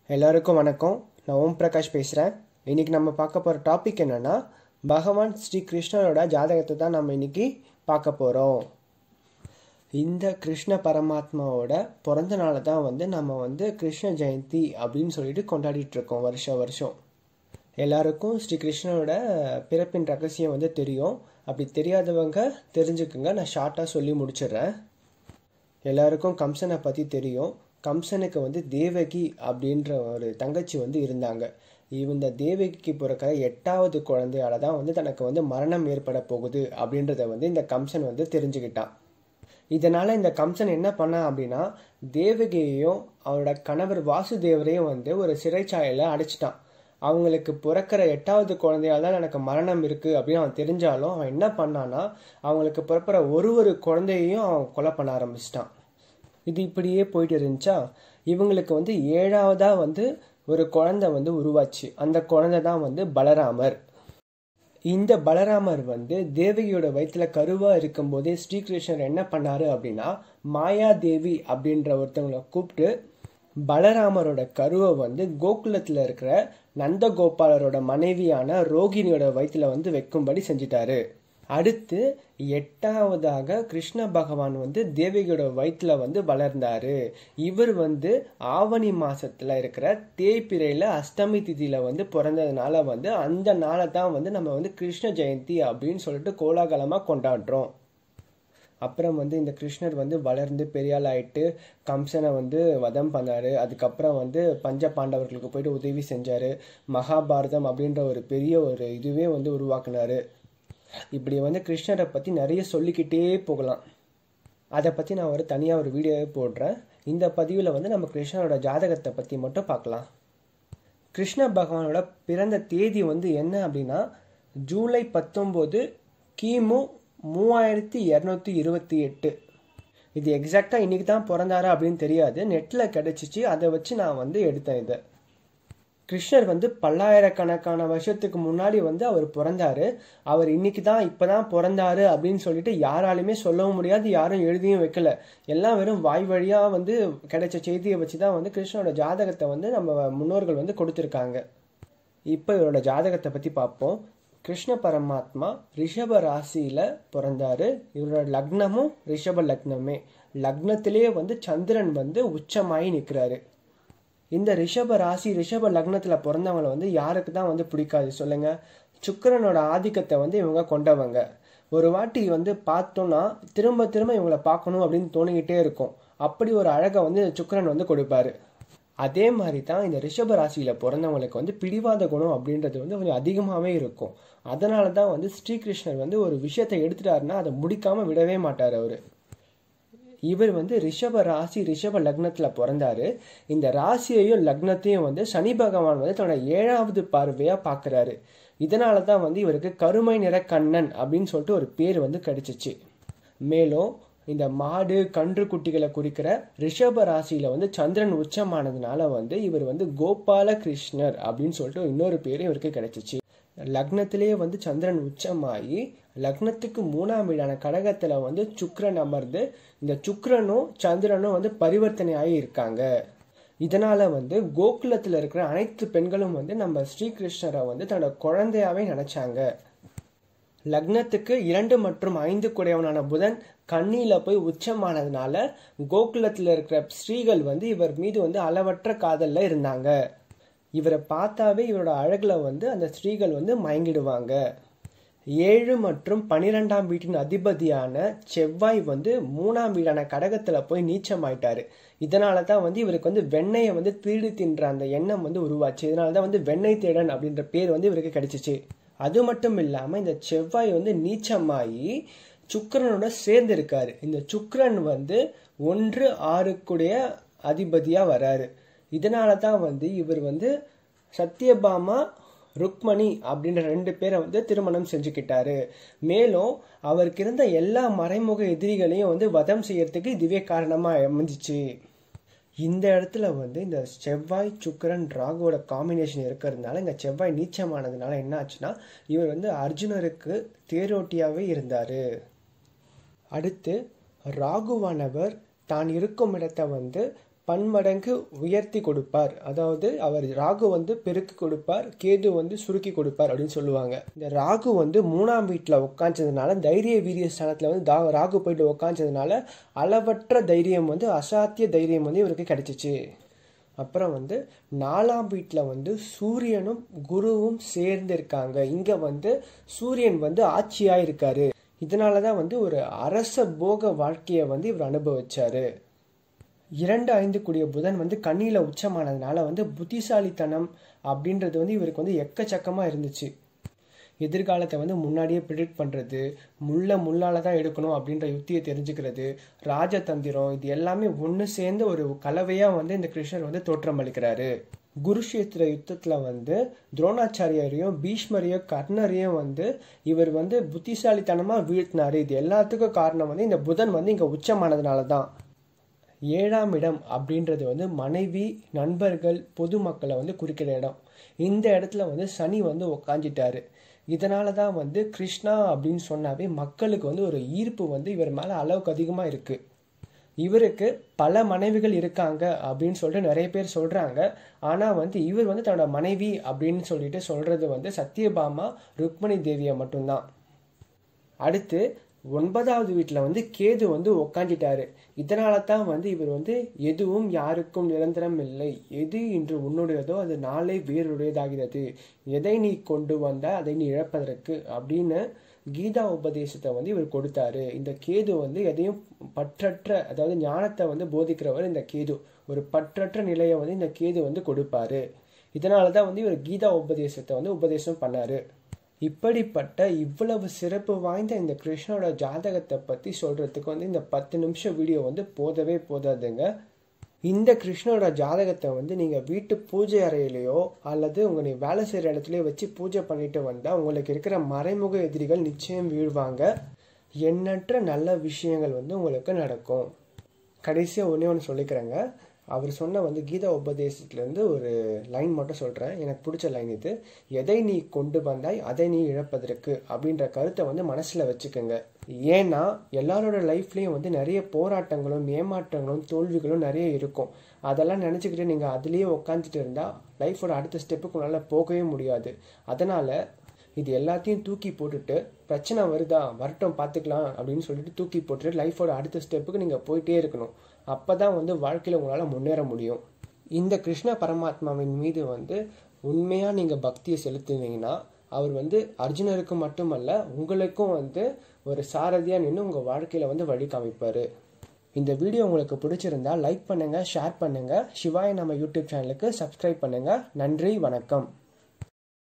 எல்லாருக்கும் வணக்கம் நான் ஓம் பிரகாஷ் பேசுகிறேன் இன்னைக்கு நம்ம பார்க்க போகிற டாபிக் என்னன்னா பகவான் ஸ்ரீ கிருஷ்ணரோட ஜாதகத்தை தான் நம்ம இன்னைக்கு பார்க்க போகிறோம் இந்த கிருஷ்ண பரமாத்மாவோட பிறந்த நாளை தான் வந்து நம்ம வந்து கிருஷ்ண ஜெயந்தி அப்படின்னு சொல்லிட்டு கொண்டாடிட்டு இருக்கோம் வருஷம் வருஷம் எல்லாருக்கும் ஸ்ரீ கிருஷ்ணனோட பிறப்பின் ரகசியம் வந்து தெரியும் அப்படி தெரியாதவங்க தெரிஞ்சுக்குங்க நான் ஷார்ட்டாக சொல்லி முடிச்சிடுறேன் எல்லாருக்கும் கம்சனை பற்றி தெரியும் கம்சனுக்கு வந்து தேவகி அப்படின்ற ஒரு தங்கச்சி வந்து இருந்தாங்க இந்த தேவகிக்கு பிறக்கிற எட்டாவது குழந்தையால தான் வந்து தனக்கு வந்து மரணம் ஏற்பட போகுது அப்படின்றத வந்து இந்த கம்சன் வந்து தெரிஞ்சுக்கிட்டான் இதனால இந்த கம்சன் என்ன பண்ணான் அப்படின்னா தேவகியையும் அவரோட கணவர் வாசுதேவரையும் வந்து ஒரு சிறைச்சாலையில் அடைச்சிட்டான் அவங்களுக்கு பிறக்கிற எட்டாவது குழந்தையால தான் எனக்கு மரணம் இருக்கு அப்படின்னு அவன் தெரிஞ்சாலும் அவன் என்ன பண்ணான்னா அவங்களுக்கு பிறக்கிற ஒரு ஒரு குழந்தையையும் அவன் கொலை பண்ண ஆரம்பிச்சிட்டான் இது இப்படியே போயிட்டு இருந்துச்சா இவங்களுக்கு வந்து ஏழாவதா வந்து ஒரு குழந்தை வந்து உருவாச்சு அந்த குழந்தை தான் வந்து பலராமர் இந்த பலராமர் வந்து தேவகியோட வயிற்றுல கருவா இருக்கும்போதே ஸ்ரீகிருஷ்ணர் என்ன பண்ணாரு அப்படின்னா மாயா தேவி அப்படின்ற ஒருத்தவங்களை கூப்பிட்டு பலராமரோட கருவை வந்து கோகுலத்தில் இருக்கிற நந்தகோபாலரோட மனைவியான ரோகிணியோட வயிற்றுல வந்து வைக்கும்படி செஞ்சிட்டாரு அடுத்து எட்டாவதாக கிருஷ்ண பகவான் வந்து தேவகியோட வயிற்றுல வந்து வளர்ந்தாரு இவர் வந்து ஆவணி மாசத்துல இருக்கிற தேய்பிரையில அஷ்டமி திதியில வந்து பிறந்ததுனால வந்து அந்த நாளை தான் வந்து நம்ம வந்து கிருஷ்ண ஜெயந்தி அப்படின்னு சொல்லிட்டு கோலாகலமா கொண்டாடுறோம் அப்புறம் வந்து இந்த கிருஷ்ணர் வந்து வளர்ந்து பெரியாள் ஆயிட்டு கம்சனை வந்து வதம் பண்ணாரு அதுக்கப்புறம் வந்து பஞ்ச பாண்டவர்களுக்கு போயிட்டு உதவி செஞ்சாரு மகாபாரதம் அப்படின்ற ஒரு பெரிய ஒரு இதுவே வந்து உருவாக்குனாரு இப்படி வந்து கிருஷ்ணரை பற்றி நிறைய சொல்லிக்கிட்டே போகலாம் அதை பற்றி நான் ஒரு தனியாக ஒரு வீடியோவே போடுறேன் இந்த பதிவில் வந்து நம்ம கிருஷ்ணரோட ஜாதகத்தை பற்றி மட்டும் பார்க்கலாம் கிருஷ்ண பகவானோட பிறந்த தேதி வந்து என்ன அப்படின்னா ஜூலை பத்தொம்போது கிமு மூவாயிரத்தி இரநூத்தி இருபத்தி எட்டு இது எக்ஸாக்டாக இன்னைக்கு தான் பிறந்தாரா அப்படின்னு தெரியாது நெட்டில் கிடச்சிச்சு அதை வச்சு நான் வந்து எடுத்தேன் இதை கிருஷ்ணர் வந்து பல்லாயிரக்கணக்கான வருஷத்துக்கு முன்னாடி வந்து அவர் பிறந்தாரு அவர் இன்னைக்கு தான் இப்பதான் பிறந்தாரு அப்படின்னு சொல்லிட்டு யாராலுமே சொல்லவும் முடியாது யாரும் எழுதியும் வைக்கல எல்லாம் வெறும் வாய் வழியா வந்து கிடைச்ச செய்தியை வச்சு தான் வந்து கிருஷ்ணனோட ஜாதகத்தை வந்து நம்ம முன்னோர்கள் வந்து கொடுத்துருக்காங்க இப்போ இவரோட ஜாதகத்தை பத்தி பார்ப்போம் கிருஷ்ண பரமாத்மா ரிஷப ராசியில பிறந்தாரு இவரோட லக்னமும் ரிஷப லக்னமே லக்னத்திலேயே வந்து சந்திரன் வந்து உச்சமாயி நிற்கிறாரு இந்த ரிஷப ராசி ரிஷப லக்னத்துல பிறந்தவங்களை வந்து யாருக்கு தான் வந்து பிடிக்காது சொல்லுங்க சுக்கரனோட ஆதிக்கத்தை வந்து இவங்க கொண்டவங்க ஒரு வாட்டி வந்து பார்த்தோம்னா திரும்ப திரும்ப இவங்களை பார்க்கணும் அப்படின்னு தோணிக்கிட்டே இருக்கும் அப்படி ஒரு அழகை வந்து சுக்கரன் வந்து கொடுப்பாரு அதே மாதிரி தான் இந்த ரிஷப ராசியில பிறந்தவங்களுக்கு வந்து பிடிவாத குணம் அப்படின்றது வந்து கொஞ்சம் அதிகமாகவே இருக்கும் அதனால தான் வந்து ஸ்ரீகிருஷ்ணர் வந்து ஒரு விஷயத்தை எடுத்துட்டாருன்னா அதை முடிக்காம விடவே மாட்டார் அவரு இவர் வந்து ரிஷப ராசி ரிஷப லக்னத்துல பிறந்தாரு இந்த ராசியையும் லக்னத்தையும் வந்து சனி பகவான் வந்து தன்னோட ஏழாவது பார்வையா பாக்குறாரு இதனால தான் வந்து இவருக்கு கருமை நிற கண்ணன் அப்படின்னு சொல்லிட்டு ஒரு பேர் வந்து கிடைச்சிச்சு மேலும் இந்த மாடு கன்று குட்டிகளை குறிக்கிற ரிஷப ராசியில வந்து சந்திரன் உச்சமானதுனால வந்து இவர் வந்து கோபால கிருஷ்ணர் அப்படின்னு சொல்லிட்டு இன்னொரு பேர் இவருக்கு கிடைச்சிச்சு லக்னத்திலேயே வந்து சந்திரன் உச்சமாகி லக்னத்துக்கு மூணாம் வீடான கடகத்துல வந்து சுக்ரன் அமர்ந்து இந்த சுக்ரனும் சந்திரனும் வந்து பரிவர்த்தனை ஆகி இருக்காங்க இதனால வந்து கோகுலத்துல இருக்கிற அனைத்து பெண்களும் வந்து நம்ம ஸ்ரீகிருஷ்ணரை வந்து தன்னோட குழந்தையாவே நினைச்சாங்க லக்னத்துக்கு இரண்டு மற்றும் ஐந்து குடையவனான புதன் கண்ணியில போய் உச்சமானதுனால கோகுலத்துல இருக்கிற ஸ்ரீகள் வந்து இவர் மீது வந்து அளவற்ற காதல்ல இருந்தாங்க இவரை பார்த்தாவே இவரோட அழகுல வந்து அந்த ஸ்திரீகள் வந்து மயங்கிடுவாங்க ஏழு மற்றும் பனிரெண்டாம் வீட்டின் அதிபதியான செவ்வாய் வந்து மூணாம் வீடான கடகத்துல போய் நீச்சமாயிட்டாரு இதனால தான் வந்து இவருக்கு வந்து வெண்ணெயை வந்து திருடி தின்ற அந்த எண்ணம் வந்து உருவாச்சு இதனால தான் வந்து வெண்ணெய் தேடன் அப்படின்ற பேர் வந்து இவருக்கு கிடைச்சிச்சு அது மட்டும் இல்லாம இந்த செவ்வாய் வந்து நீச்சமாயி சுக்கரனோட சேர்ந்து இருக்காரு இந்த சுக்கரன் வந்து ஒன்று ஆறுக்குடைய அதிபதியா வராரு இதனால தான் வந்து இவர் வந்து சத்யபாமா ருக்மணி அப்படின்ற ரெண்டு பேரை வந்து திருமணம் செஞ்சுக்கிட்டாரு மேலும் அவருக்கு இருந்த எல்லா மறைமுக எதிரிகளையும் வந்து வதம் செய்யறதுக்கு இதுவே காரணமா அமைஞ்சிச்சு இந்த இடத்துல வந்து இந்த செவ்வாய் சுக்கரன் ராகுவோட காம்பினேஷன் இருக்கிறதுனால இந்த செவ்வாய் நீச்சமானதுனால என்ன ஆச்சுன்னா இவர் வந்து அர்ஜுனருக்கு தேரோட்டியாவே இருந்தாரு அடுத்து ராகுவானவர் தான் இருக்கும் இடத்தை வந்து பன்மடங்கு உயர்த்தி கொடுப்பார் அதாவது அவர் ராகு வந்து பெருக்கு கொடுப்பார் கேது வந்து சுருக்கி கொடுப்பார் அப்படின்னு சொல்லுவாங்க இந்த ராகு வந்து மூணாம் வீட்டில் உட்காந்ததுனால தைரிய வீரிய ஸ்தானத்தில் வந்து தா ராகு போயிட்டு உட்காந்ததுனால அளவற்ற தைரியம் வந்து அசாத்திய தைரியம் வந்து இவருக்கு கிடைச்சிச்சு அப்புறம் வந்து நாலாம் வீட்டில் வந்து சூரியனும் குருவும் சேர்ந்து இருக்காங்க இங்கே வந்து சூரியன் வந்து ஆட்சியாக இருக்காரு இதனால தான் வந்து ஒரு அரச போக வாழ்க்கையை வந்து இவர் அனுபவிச்சாரு இரண்டு ஐந்து கூடிய புதன் வந்து கண்ணியில் உச்சமானதுனால வந்து புத்திசாலித்தனம் அப்படின்றது வந்து இவருக்கு வந்து எக்கச்சக்கமாக இருந்துச்சு எதிர்காலத்தை வந்து முன்னாடியே ப்ரிடிக்ட் பண்ணுறது முள்ள முள்ளால் தான் எடுக்கணும் அப்படின்ற யுக்தியை தெரிஞ்சுக்கிறது ராஜதந்திரம் இது எல்லாமே ஒன்று சேர்ந்து ஒரு கலவையாக வந்து இந்த கிருஷ்ணர் வந்து தோற்றம் அளிக்கிறாரு குருஷேத்திர யுத்தத்தில் வந்து துரோணாச்சாரியரையும் பீஷ்மரையும் கர்ணரையும் வந்து இவர் வந்து புத்திசாலித்தனமாக வீழ்த்தினாரு இது எல்லாத்துக்கும் காரணம் வந்து இந்த புதன் வந்து இங்கே உச்சமானதுனால தான் ஏழாம் இடம் அப்படின்றது வந்து மனைவி நண்பர்கள் பொதுமக்களை வந்து குறிக்கிற இடம் இந்த இடத்துல வந்து சனி வந்து உக்காஞ்சிட்டாரு இதனால தான் வந்து கிருஷ்ணா அப்படின்னு சொன்னாவே மக்களுக்கு வந்து ஒரு ஈர்ப்பு வந்து இவர் மேலே அளவுக்கு அதிகமாக இருக்குது இவருக்கு பல மனைவிகள் இருக்காங்க அப்படின்னு சொல்லிட்டு நிறைய பேர் சொல்கிறாங்க ஆனால் வந்து இவர் வந்து தன்னோட மனைவி அப்படின்னு சொல்லிட்டு சொல்கிறது வந்து சத்யபாமா ருக்மணி தேவியை மட்டும்தான் அடுத்து ஒன்பதாவது வீட்டில் வந்து கேது வந்து உக்காஞ்சிட்டாரு இதனால தான் வந்து இவர் வந்து எதுவும் யாருக்கும் நிரந்தரம் இல்லை எது இன்று உன்னுடையதோ அது நாளை வேறுடையதாகிறது எதை நீ கொண்டு வந்த அதை நீ இழப்பதற்கு அப்படின்னு கீதா உபதேசத்தை வந்து இவர் கொடுத்தாரு இந்த கேது வந்து எதையும் பற்றற்ற அதாவது ஞானத்தை வந்து போதிக்கிறவர் இந்த கேது ஒரு பற்றற்ற நிலையை வந்து இந்த கேது வந்து கொடுப்பாரு இதனால தான் வந்து இவர் கீதா உபதேசத்தை வந்து உபதேசம் பண்ணாரு இப்படிப்பட்ட இவ்வளவு சிறப்பு வாய்ந்த இந்த கிருஷ்ணனோட ஜாதகத்தை பற்றி சொல்கிறதுக்கு வந்து இந்த பத்து நிமிஷம் வீடியோ வந்து போதவே போதாதுங்க இந்த கிருஷ்ணனோட ஜாதகத்தை வந்து நீங்கள் வீட்டு பூஜை அறையிலையோ அல்லது உங்கள் நீ வேலை செய்கிற இடத்துலையோ வச்சு பூஜை பண்ணிட்டு வந்தால் உங்களுக்கு இருக்கிற மறைமுக எதிரிகள் நிச்சயம் வீழ்வாங்க எண்ணற்ற நல்ல விஷயங்கள் வந்து உங்களுக்கு நடக்கும் கடைசியாக ஒன்றே ஒன்று சொல்லிக்கிறேங்க அவர் சொன்ன வந்து கீதா உபதேசத்துலேருந்து ஒரு லைன் மட்டும் சொல்கிறேன் எனக்கு பிடிச்ச லைன் இது எதை நீ கொண்டு வந்தாய் அதை நீ இழப்பதற்கு அப்படின்ற கருத்தை வந்து மனசில் வச்சுக்கோங்க ஏன்னா எல்லாரோட லைஃப்லேயும் வந்து நிறைய போராட்டங்களும் ஏமாற்றங்களும் தோல்விகளும் நிறைய இருக்கும் அதெல்லாம் நினச்சிக்கிட்டு நீங்கள் அதுலேயே உட்காந்துட்டு இருந்தால் லைஃபோட அடுத்த ஸ்டெப்புக்கு உங்களால் போகவே முடியாது அதனால் இது எல்லாத்தையும் தூக்கி போட்டுட்டு பிரச்சனை வருதா வரட்டும் பார்த்துக்கலாம் அப்படின்னு சொல்லிட்டு தூக்கி போட்டுட்டு லைஃபோட அடுத்த ஸ்டெப்புக்கு நீங்கள் போயிட்டே இருக்கணும் அப்போ தான் வந்து வாழ்க்கையில் உங்களால் முன்னேற முடியும் இந்த கிருஷ்ண பரமாத்மாவின் மீது வந்து உண்மையாக நீங்கள் பக்தியை செலுத்துனீங்கன்னா அவர் வந்து அர்ஜுனருக்கு மட்டுமல்ல உங்களுக்கும் வந்து ஒரு சாரதியாக நின்று உங்கள் வாழ்க்கையில் வந்து வழி காமிப்பார் இந்த வீடியோ உங்களுக்கு பிடிச்சிருந்தா லைக் பண்ணுங்கள் ஷேர் பண்ணுங்கள் சிவாய நம்ம யூடியூப் சேனலுக்கு சப்ஸ்கிரைப் பண்ணுங்கள் நன்றி வணக்கம்